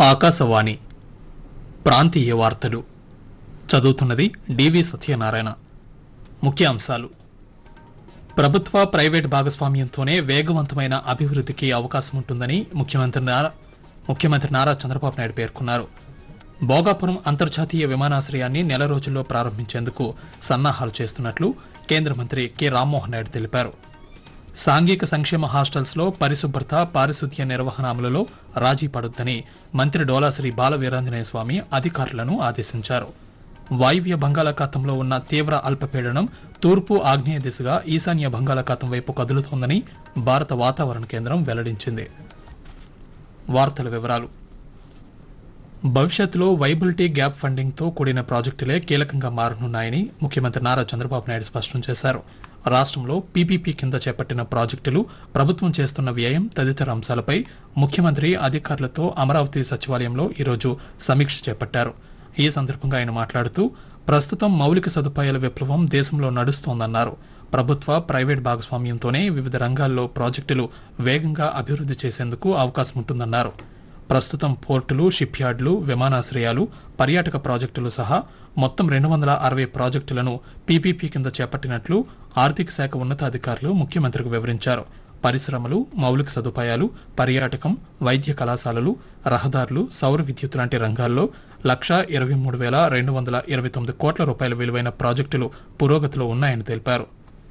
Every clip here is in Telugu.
ఆకాశవాణి ప్రాంతీయ వార్తలు చదువుతున్నది డివి సత్యనారాయణ ముఖ్యాంశాలు ప్రభుత్వ ప్రైవేట్ భాగస్వామ్యంతోనే వేగవంతమైన అభివృద్ధికి అవకాశం ఉంటుందని ముఖ్యమంత్రి నారా ముఖ్యమంత్రి నారా చంద్రబాబు నాయుడు పేర్కొన్నారు భోగాపురం అంతర్జాతీయ విమానాశ్రయాన్ని నెల రోజుల్లో ప్రారంభించేందుకు సన్నాహాలు చేస్తున్నట్లు కేంద్ర మంత్రి కె రామ్మోహన్ నాయుడు తెలిపారు సాంఘిక సంక్షేమ హాస్టల్స్ లో పరిశుభ్రత పారిశుద్ధ్య నిర్వహణ అమలులో రాజీ పడొద్దని మంత్రి డోలాశ్రీ బాల వీరాంజనేయ స్వామి అధికారులను ఆదేశించారు వాయువ్య బంగాళాఖాతంలో ఉన్న తీవ్ర అల్పపీడనం తూర్పు ఆగ్నేయ దిశగా ఈశాన్య బంగాళాఖాతం వైపు కదులుతోందని భారత వాతావరణ కేంద్రం వెల్లడించింది వార్తల వివరాలు భవిష్యత్తులో వైబిలిటీ గ్యాప్ ఫండింగ్ తో కూడిన ప్రాజెక్టులే కీలకంగా మారనున్నాయని ముఖ్యమంత్రి నారా చంద్రబాబు నాయుడు స్పష్టం చేశారు రాష్ట్రంలో పీపీపీ కింద చేపట్టిన ప్రాజెక్టులు ప్రభుత్వం చేస్తున్న వ్యయం తదితర అంశాలపై ముఖ్యమంత్రి అధికారులతో అమరావతి సచివాలయంలో ఈరోజు సమీక్ష చేపట్టారు ఈ సందర్భంగా ఆయన మాట్లాడుతూ ప్రస్తుతం మౌలిక సదుపాయాల విప్లవం దేశంలో నడుస్తోందన్నారు ప్రభుత్వ ప్రైవేట్ భాగస్వామ్యంతోనే వివిధ రంగాల్లో ప్రాజెక్టులు వేగంగా అభివృద్ధి చేసేందుకు అవకాశం ఉంటుందన్నారు ప్రస్తుతం పోర్టులు షిప్ యార్డులు విమానాశ్రయాలు పర్యాటక ప్రాజెక్టులు సహా మొత్తం రెండు వందల అరవై ప్రాజెక్టులను పీపీపీ కింద చేపట్టినట్లు ఆర్థిక శాఖ ఉన్నతాధికారులు ముఖ్యమంత్రికి వివరించారు పరిశ్రమలు మౌలిక సదుపాయాలు పర్యాటకం వైద్య కళాశాలలు రహదారులు సౌర విద్యుత్ లాంటి రంగాల్లో లక్షా ఇరవై మూడు వేల రెండు వందల ఇరవై తొమ్మిది కోట్ల రూపాయల విలువైన ప్రాజెక్టులు పురోగతిలో ఉన్నాయని తెలిపారు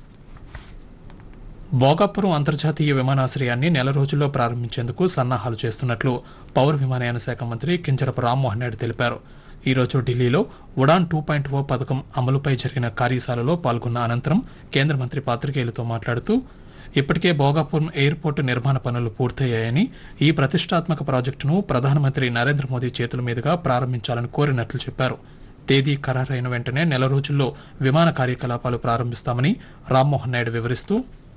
భోగాపురం అంతర్జాతీయ విమానాశ్రయాన్ని నెల రోజుల్లో ప్రారంభించేందుకు సన్నాహాలు చేస్తున్నట్లు పౌర విమానయాన శాఖ మంత్రి కింజరపు రామ్మోహన్ నాయుడు తెలిపారు ఈ రోజు ఢిల్లీలో ఉడాన్ టూ పాయింట్ ఓ పథకం అమలుపై జరిగిన కార్యశాలలో పాల్గొన్న అనంతరం కేంద్ర మంత్రి పాత్రికేయులతో మాట్లాడుతూ ఇప్పటికే భోగాపురం ఎయిర్పోర్టు నిర్మాణ పనులు పూర్తయ్యాయని ఈ ప్రతిష్టాత్మక ప్రాజెక్టును ప్రధానమంత్రి నరేంద్ర మోదీ చేతుల మీదుగా ప్రారంభించాలని కోరినట్లు చెప్పారు తేదీ ఖరారైన వెంటనే నెల రోజుల్లో విమాన కార్యకలాపాలు ప్రారంభిస్తామని రామ్మోహన్ నాయుడు వివరిస్తూ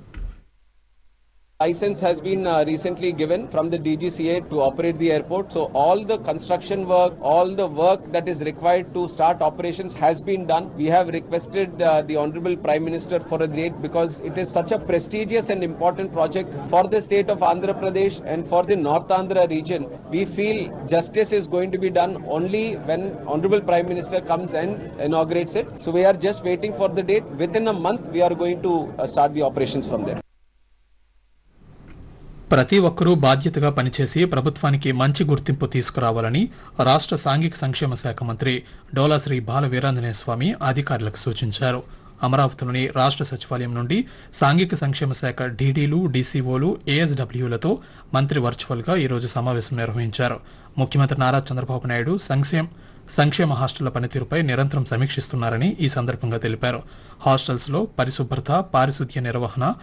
License has been uh, recently given from the DGCA to operate the airport. So all the construction work, all the work that is required to start operations has been done. We have requested uh, the Honorable Prime Minister for a date because it is such a prestigious and important project for the state of Andhra Pradesh and for the North Andhra region. We feel justice is going to be done only when Honorable Prime Minister comes and inaugurates it. So we are just waiting for the date. Within a month, we are going to uh, start the operations from there. ప్రతి ఒక్కరూ బాధ్యతగా పనిచేసి ప్రభుత్వానికి మంచి గుర్తింపు తీసుకురావాలని రాష్ట్ర సాంఘిక సంక్షేమ శాఖ మంత్రి డోలాశ్రీ బాల వీరాంజనేయ స్వామి అధికారులకు సూచించారు అమరావతిలోని రాష్ట్ర సచివాలయం నుండి సాంఘిక సంక్షేమ శాఖ డీడీలు డీసీఓలు ఏఎస్డబ్ల్యూలతో మంత్రి వర్చువల్ గా ఈరోజు సమావేశం నిర్వహించారు ముఖ్యమంత్రి నారా చంద్రబాబు నాయుడు సంక్షేమ సంక్షేమ హాస్టళ్ల పనితీరుపై నిరంతరం సమీక్షిస్తున్నారని ఈ సందర్భంగా తెలిపారు హాస్టల్స్ లో పరిశుభ్రత పారిశుద్ధ్య నిర్వహణ